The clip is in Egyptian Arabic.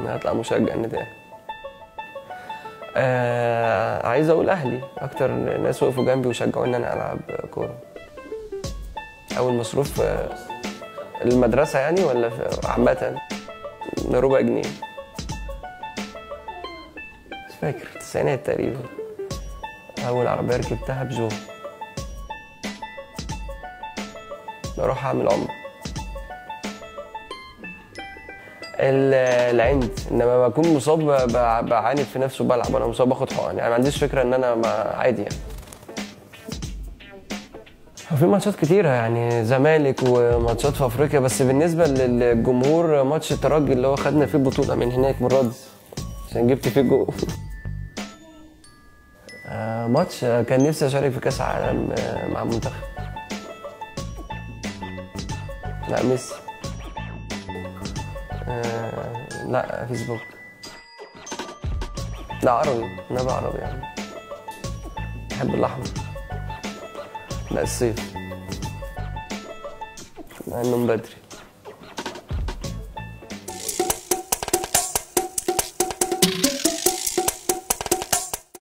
انا هطلع مشجع النادي الاهلي آه عايز اقول اهلي اكتر ناس وقفوا جنبي وشجعوني ان انا العب كوره اول مصروف آه، المدرسه يعني ولا في- عامه ربع جنيه مش فاكر التسعينات تقريبا اول عربيه ركبتها بجو بروح اعمل عمره ال- العند انما بكون مصاب ب- ب- بعاند في نفسي وبلعب وانا مصاب باخد حقن يعني ما عنديش فكره ان انا ما عادي يعني هو في ماتشات كتيرة يعني زمالك وماتشات في افريقيا بس بالنسبة للجمهور ماتش الترجي اللي هو خدنا فيه البطولة من هناك من رادس عشان جبت فيه جول آه، ماتش آه، كان نفسي اشارك في كاس العالم آه، مع المنتخب لا ميسي آه، لا فيسبوك لا عربي نبع عربي يعني بحب الاحمر لا الصيف مع انه بدري